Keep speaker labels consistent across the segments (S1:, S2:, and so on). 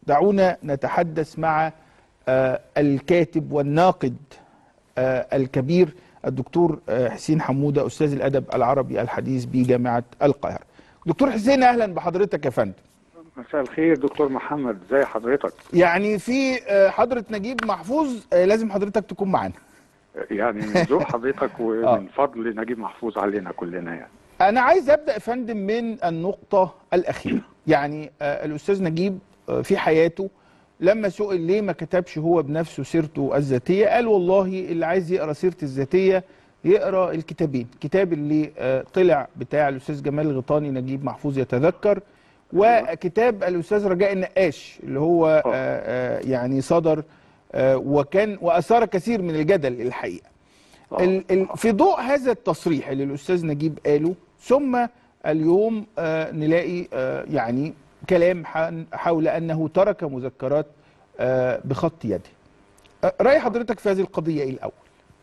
S1: دعونا نتحدث مع آه، الكاتب والناقد آه، الكبير الدكتور آه، حسين حموده استاذ الادب العربي الحديث بجامعه القاهره. دكتور حسين اهلا بحضرتك يا فندم.
S2: مساء الخير دكتور محمد ازي حضرتك
S1: يعني في آه، حضره نجيب محفوظ آه، لازم حضرتك تكون معانا.
S2: يعني من ذوق حضرتك
S1: آه.
S2: ومن فضل نجيب محفوظ علينا كلنا يعني
S1: انا عايز ابدا يا فندم من النقطه الاخيره يعني آه، الاستاذ نجيب آه، في حياته لما سئل ليه ما كتبش هو بنفسه سيرته الذاتيه قال والله اللي عايز يقرا سيرتي الذاتيه يقرا الكتابين كتاب اللي آه، طلع بتاع الاستاذ جمال الغيطاني نجيب محفوظ يتذكر وكتاب الاستاذ رجاء النقاش اللي هو آه، آه، يعني صدر آه، وكان واثار كثير من الجدل الحقيقه
S2: آه.
S1: ال ال في ضوء هذا التصريح اللي الاستاذ نجيب قاله ثم اليوم آه نلاقي آه يعني كلام حن- حول انه ترك مذكرات آه بخط يده. آه راي حضرتك في هذه القضيه ايه الاول؟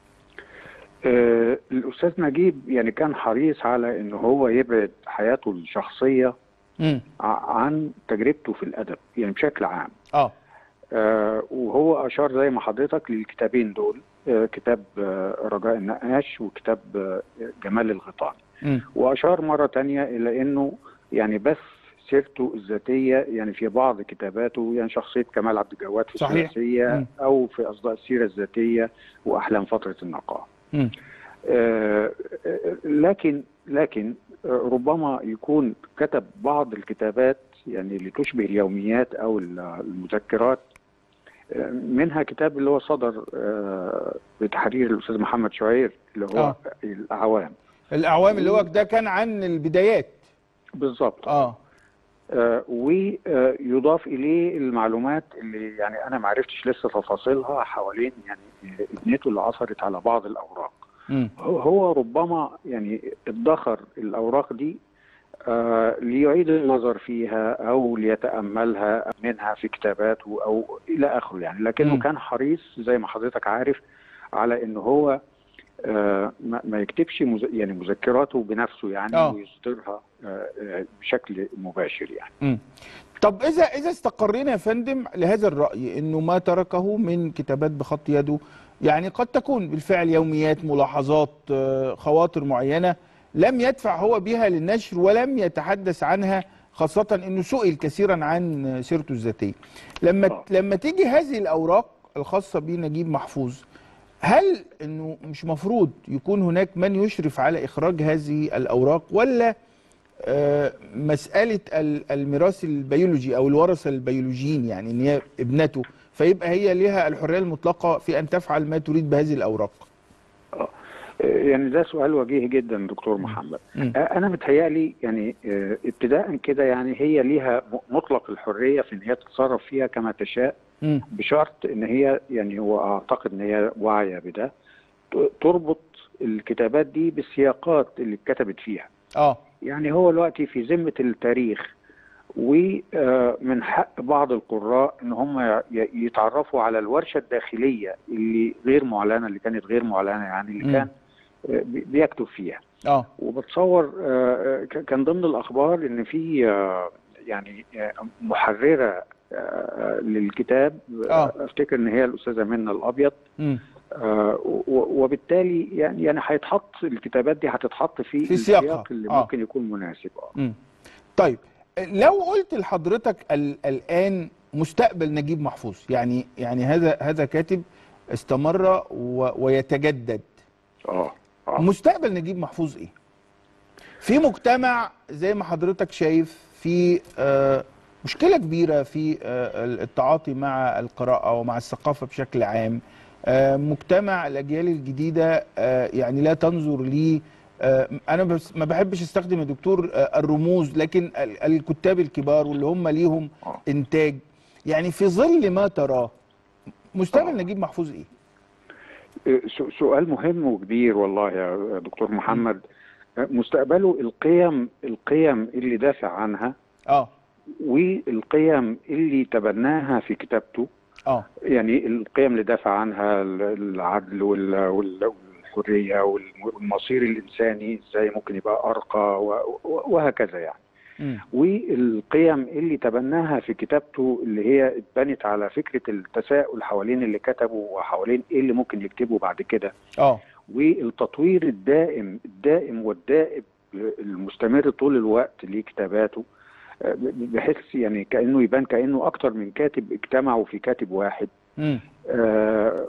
S2: آه الاستاذ نجيب يعني كان حريص على ان هو يبعد حياته الشخصيه
S1: امم
S2: ع- عن تجربته في الادب يعني بشكل عام
S1: اه
S2: آه وهو اشار زي ما حضرتك للكتابين دول آه كتاب آه رجاء النقاش وكتاب آه جمال الغيطاني
S1: امم
S2: واشار مره تانية الى انه يعني بس سيرته الذاتيه يعني في بعض كتاباته يعني شخصيه كمال عبد الجواد في
S1: صحيح.
S2: الثلاثيه
S1: مم.
S2: او في اصداء السيره الذاتيه واحلام فتره النقاهه.
S1: امم
S2: آه، آه، لكن لكن آه، ربما يكون كتب بعض الكتابات يعني اللي تشبه اليوميات او ال- المذكرات آه، منها كتاب اللي هو صدر آه، بتحرير الاستاذ محمد شعير اللي هو
S1: آه.
S2: الاعوام
S1: الاعوام اللي هو ده كان عن البدايات
S2: بالظبط
S1: اه
S2: آه، ويضاف اليه المعلومات اللي يعني انا ما عرفتش لسه تفاصيلها حوالين يعني ابنته اللي عثرت على بعض الاوراق
S1: امم
S2: هو- هو ربما يعني ادخر الاوراق دي آه، ليعيد النظر فيها او ليتاملها منها في كتاباته او الى اخره يعني لكنه
S1: مم.
S2: كان حريص زي ما حضرتك عارف على ان هو آه، ما ما يكتبش مز- يعني مذكراته بنفسه يعني
S1: آه.
S2: ويصدرها آه، آه، بشكل مباشر يعني
S1: امم طب اذا اذا استقرينا يا فندم لهذا الراي انه ما تركه من كتابات بخط يده يعني قد تكون بالفعل يوميات ملاحظات آه، خواطر معينه لم يدفع هو بها للنشر ولم يتحدث عنها خاصه انه سئل كثيرا عن سيرته الذاتيه لما
S2: آه.
S1: لما تيجي هذه الاوراق الخاصه بنجيب محفوظ هل انه مش مفروض يكون هناك من يشرف على اخراج هذه الاوراق ولا آه، مسألة ال- الميراث البيولوجي أو الورثة البيولوجيين يعني إن هي ابنته فيبقى هي لها الحرية المطلقة في أن تفعل ما تريد بهذه الأوراق
S2: آه، يعني ده سؤال وجيه جدا دكتور محمد
S1: مم.
S2: آه، انا متهيألي يعني آه، ابتداء كده يعني هي ليها م- مطلق الحريه في ان هي تتصرف فيها كما تشاء
S1: مم.
S2: بشرط ان هي يعني هو اعتقد ان هي واعيه بده ت- تربط الكتابات دي بالسياقات اللي اتكتبت فيها
S1: آه
S2: يعني هو دلوقتي في ذمه التاريخ ومن حق بعض القراء ان هم ي- يتعرفوا على الورشه الداخليه اللي غير معلنه اللي كانت غير معلنه يعني اللي
S1: مم.
S2: كان آه، بي- بيكتب فيها
S1: آه
S2: وبتصور آه، ك- كان ضمن الاخبار ان في آه، يعني آه، محرره آه، للكتاب
S1: آه.
S2: آه، افتكر ان هي الاستاذه منى الابيض
S1: مم.
S2: آه، و- وبالتالي يعني يعني هيتحط الكتابات دي هتتحط في,
S1: في سياقها.
S2: السياق اللي
S1: آه.
S2: ممكن يكون مناسب اه
S1: مم. طيب لو قلت لحضرتك ال- الآن مستقبل نجيب محفوظ يعني يعني هذا هذا كاتب استمر و- ويتجدد
S2: اه اه
S1: مستقبل نجيب محفوظ ايه في مجتمع زي ما حضرتك شايف في آه، مشكله كبيره في آه، التعاطي مع القراءه ومع الثقافه بشكل عام آه، مجتمع الاجيال الجديده آه، يعني لا تنظر لي آه، انا بس ما بحبش استخدم يا دكتور آه، الرموز لكن ال- الكتاب الكبار واللي هم ليهم
S2: آه.
S1: انتاج يعني في ظل ما تراه مستقبل
S2: آه.
S1: نجيب محفوظ ايه
S2: س- سؤال مهم وكبير والله يا دكتور محمد آه، مستقبله القيم القيم اللي دافع عنها
S1: اه
S2: والقيم اللي تبناها في كتابته
S1: اه
S2: يعني القيم اللي دافع عنها ال- العدل وال- وال- والحرية والم- والمصير الإنساني ازاي ممكن يبقى أرقى و- و- وهكذا يعني
S1: مم.
S2: والقيم اللي تبناها في كتابته اللي هي اتبنت على فكره التساؤل حوالين اللي كتبه وحوالين ايه اللي ممكن يكتبه بعد كده
S1: اه
S2: والتطوير الدائم الدائم والدائب المستمر طول الوقت لكتاباته آه، بحيث يعني كانه يبان كانه اكتر من كاتب اجتمعوا في كاتب واحد
S1: مم.
S2: آه،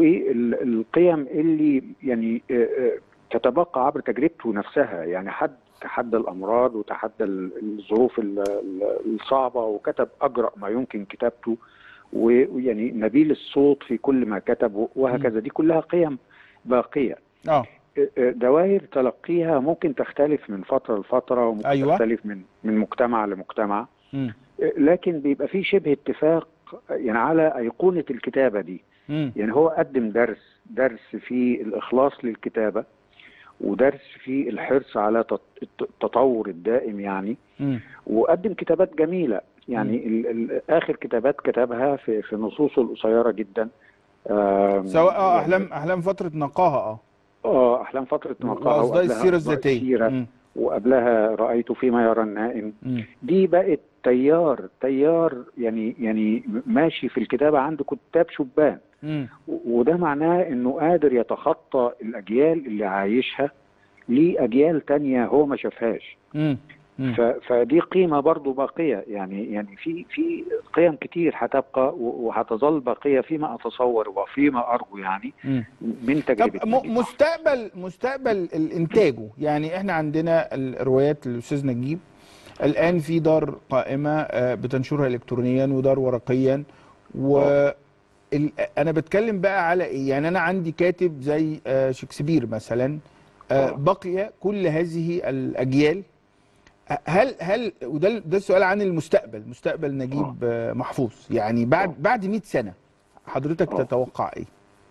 S2: والقيم اللي يعني آه، آه، تتبقى عبر تجربته نفسها يعني حد تحدى الامراض وتحدى ال- الظروف ال- ال- الصعبه وكتب اجرأ ما يمكن كتابته و- ويعني نبيل الصوت في كل ما كتب وهكذا دي كلها قيم باقيه
S1: اه
S2: دوائر تلقيها ممكن تختلف من فتره لفتره وممكن
S1: أيوة.
S2: تختلف من من مجتمع لمجتمع
S1: مم.
S2: لكن بيبقى في شبه اتفاق يعني على ايقونه الكتابه دي
S1: مم.
S2: يعني هو قدم درس درس في الإخلاص للكتابة ودرس في الحرص على تط- التطور الدائم يعني
S1: مم.
S2: وقدم كتابات جميلة يعني ال ال آخر كتابات كتبها في في نصوصه القصيرة جدا آم،
S1: سواء اه
S2: يعني-
S1: احلام احلام فتره نقاها اه
S2: اه أحلام فترة نقاها
S1: واصداء
S2: وقبلها
S1: السيره
S2: أصداء
S1: الذاتيه
S2: السيرة
S1: مم.
S2: وقبلها رأيت فيما يرى النائم
S1: مم.
S2: دي بقت تيار تيار يعني يعني ماشي في الكتابة عند كتاب شبان
S1: مم.
S2: وده معناه انه قادر يتخطى الاجيال اللي عايشها لاجيال تانية هو ما شافهاش
S1: مم. مم.
S2: ف- فدي قيمة برضو باقية يعني يعني في في قيم كتير هتبقى و- وهتظل باقية فيما أتصور وفيما أرجو يعني
S1: مم.
S2: من تجربة
S1: طب م- مستقبل مستقبل الانتاجه يعني احنا عندنا الروايات للاستاذ نجيب الان في دار قائمه آه، بتنشرها الكترونيا ودار ورقيا و ال- انا بتكلم بقى على ايه يعني انا عندي كاتب زي آه، شكسبير مثلا آه،
S2: آه.
S1: بقي كل هذه الاجيال هل هل وده ده السؤال عن المستقبل مستقبل نجيب آه، محفوظ يعني بعد بعد 100 سنه حضرتك
S2: آه.
S1: تتوقع ايه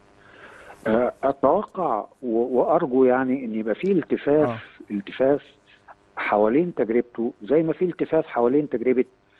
S2: آه، أتوقع و- وأرجو يعني إن يبقى في التفاف
S1: آه.
S2: التفاف حوالين تجربته زي ما في التفاف حوالين تجربة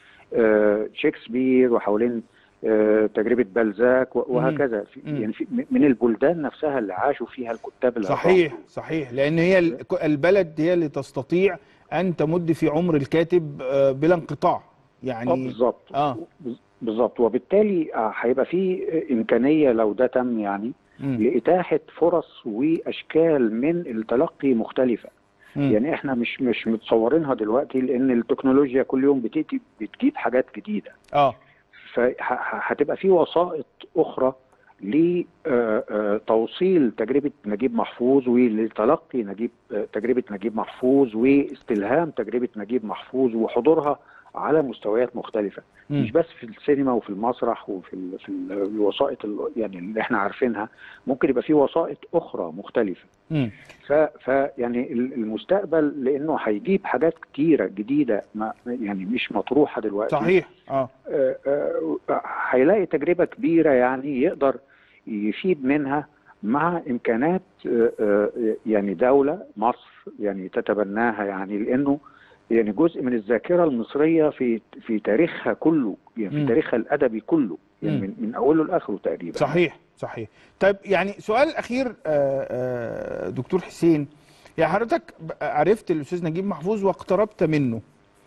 S2: آه، شكسبير وحوالين آه، تجربة بلزاك و- وهكذا في-
S1: مم.
S2: يعني في من البلدان نفسها اللي عاشوا فيها الكتاب اللي
S1: صحيح
S2: أعطاهم.
S1: صحيح لان هي ال- البلد هي اللي تستطيع ان تمد في عمر الكاتب آه، بلا انقطاع
S2: اه
S1: يعني
S2: بالظبط
S1: اه
S2: بز- بالظبط وبالتالي آه، هيبقى في إمكانية لو ده تم يعني
S1: مم.
S2: لإتاحة فرص وأشكال من التلقي مختلفة
S1: مم.
S2: يعني احنا مش مش متصورينها دلوقتي لان التكنولوجيا كل يوم بتيجي بتجيب حاجات جديده
S1: اه
S2: فهتبقى في وسائط اخرى لتوصيل تجربه نجيب محفوظ ولتلقي نجيب آه، تجربه نجيب محفوظ واستلهام تجربه نجيب محفوظ وحضورها على مستويات مختلفه
S1: مم.
S2: مش بس في السينما وفي المسرح وفي ال- في ال- الوسائط ال- يعني اللي احنا عارفينها ممكن يبقى في وسائط اخرى مختلفه
S1: مم.
S2: ف, ف يعني ال- المستقبل لانه هيجيب حاجات كتيره جديده ما يعني مش مطروحه دلوقتي
S1: صحيح اه
S2: آه، آه، هيلاقي تجربه كبيره يعني يقدر يفيد منها مع امكانات آه، آه، يعني دوله مصر يعني تتبناها يعني لانه يعني جزء من الذاكره المصريه في في تاريخها كله يعني في
S1: مم.
S2: تاريخها الادبي كله يعني
S1: مم.
S2: من, من اوله لاخره تقريبا
S1: صحيح صحيح طيب يعني سؤال اخير آه، آه، دكتور حسين يعني حضرتك ب- عرفت الاستاذ نجيب محفوظ واقتربت منه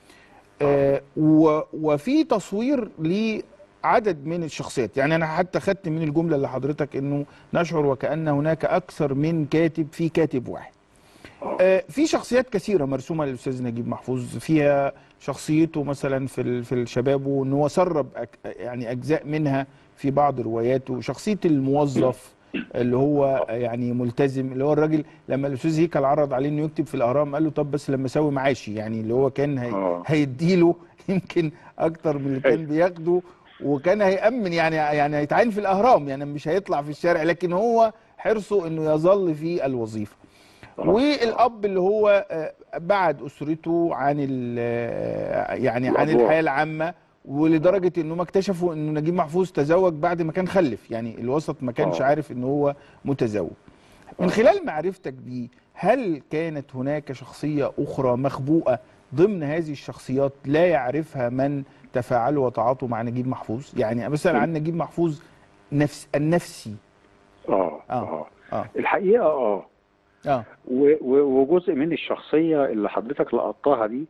S1: آه، و- وفي تصوير لعدد من الشخصيات يعني انا حتى خدت من الجمله اللي حضرتك انه نشعر وكان هناك اكثر من كاتب في كاتب واحد آه، في شخصيات كثيره مرسومه للاستاذ نجيب محفوظ فيها شخصيته مثلا في ال- في الشباب وان هو سرب أك يعني اجزاء منها في بعض رواياته شخصيه الموظف اللي هو يعني ملتزم اللي هو الراجل لما الاستاذ هيكل عرض عليه انه يكتب في الاهرام قال له طب بس لما اسوي معاشي يعني اللي هو كان هي
S2: آه.
S1: هيديله يمكن اكتر من اللي كان
S2: أيوة.
S1: بياخده وكان هيأمن يعني يعني هيتعين في الاهرام يعني مش هيطلع في الشارع لكن هو حرصه انه يظل في الوظيفه والاب اللي هو آه، بعد اسرته عن ال- آه، يعني عن
S2: الأدوار.
S1: الحياه العامه ولدرجه انهم اكتشفوا انه نجيب محفوظ تزوج بعد ما كان خلف يعني الوسط ما كانش
S2: آه.
S1: عارف ان هو متزوج من خلال معرفتك بيه هل كانت هناك شخصيه اخرى مخبوءه ضمن هذه الشخصيات لا يعرفها من تفاعلوا وتعاطوا مع نجيب محفوظ يعني مثلا عن نجيب محفوظ نفس النفسي
S2: اه
S1: آه.
S2: اه
S1: اه
S2: الحقيقه اه
S1: اه
S2: و- و- وجزء من الشخصيه اللي حضرتك لقطتها دي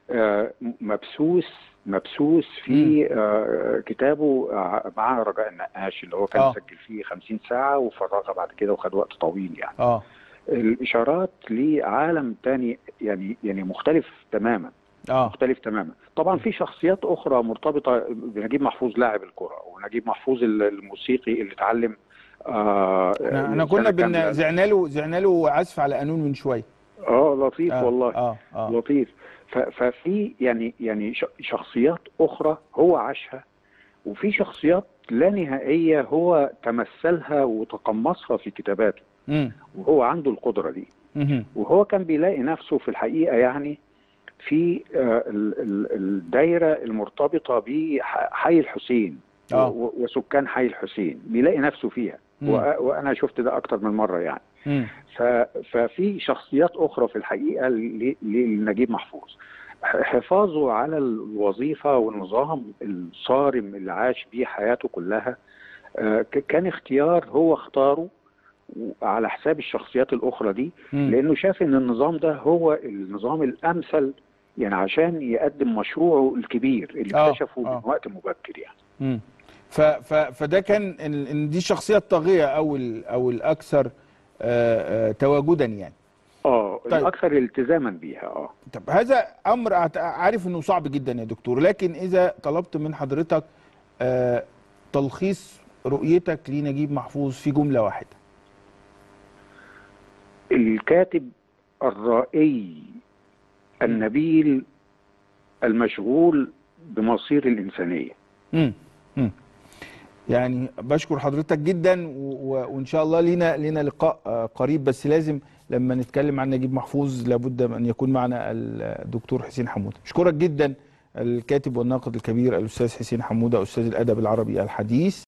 S2: آه، مبسوس مبسوس في آه، كتابه آه، مع رجاء النقاش اللي هو كان
S1: آه.
S2: سجل فيه 50 ساعة وفرغها بعد كده وخد وقت طويل يعني
S1: اه
S2: الإشارات لعالم تاني يعني يعني مختلف تماما
S1: اه
S2: مختلف تماما طبعا في شخصيات أخرى مرتبطة بنجيب محفوظ لاعب الكرة ونجيب محفوظ الموسيقي اللي اتعلم آه
S1: احنا احنا
S2: سنة
S1: كنا
S2: كاملة.
S1: بن زعنا له زعنا له عزف على قانون من شويه
S2: اه لطيف
S1: آه
S2: والله
S1: اه اه
S2: لطيف ف- ففي يعني يعني ش- شخصيات اخرى هو عاشها وفي شخصيات لا نهائيه هو تمثلها وتقمصها في كتاباته
S1: امم
S2: وهو عنده القدره دي
S1: مهم.
S2: وهو كان بيلاقي نفسه في الحقيقه يعني في آه، ال- ال- الدايره المرتبطه بحي الحسين
S1: آه.
S2: و- وسكان حي الحسين بيلاقي نفسه فيها
S1: مم.
S2: وأ- وانا شفت ده اكتر من مره يعني
S1: مم.
S2: ف- ففي شخصيات اخرى في الحقيقه ل- لنجيب محفوظ ح- حفاظه على الوظيفه والنظام الصارم اللي عاش بيه حياته كلها آه، ك- كان اختيار هو اختاره على حساب الشخصيات الاخرى دي
S1: مم.
S2: لانه شاف ان النظام ده هو النظام الامثل يعني عشان يقدم مشروعه الكبير اللي
S1: آه،
S2: اكتشفه
S1: آه.
S2: من وقت مبكر يعني
S1: مم. ف ف فده كان ال- ان دي الشخصيه الطاغيه او ال او الاكثر آه آه تواجدا يعني
S2: اه
S1: طيب.
S2: الاكثر التزاما بيها اه
S1: طب هذا امر أعت- عارف انه صعب جدا يا دكتور لكن اذا طلبت من حضرتك آه تلخيص رؤيتك لنجيب محفوظ في جمله واحده
S2: الكاتب الرائي النبيل المشغول بمصير الإنسانية
S1: مم. مم. يعني بشكر حضرتك جدا و- و- وان شاء الله لينا لينا لقاء آه، قريب بس لازم لما نتكلم عن نجيب محفوظ لابد من ان يكون معنا الدكتور حسين حموده اشكرك جدا الكاتب والناقد الكبير الاستاذ حسين حموده استاذ الادب العربي الحديث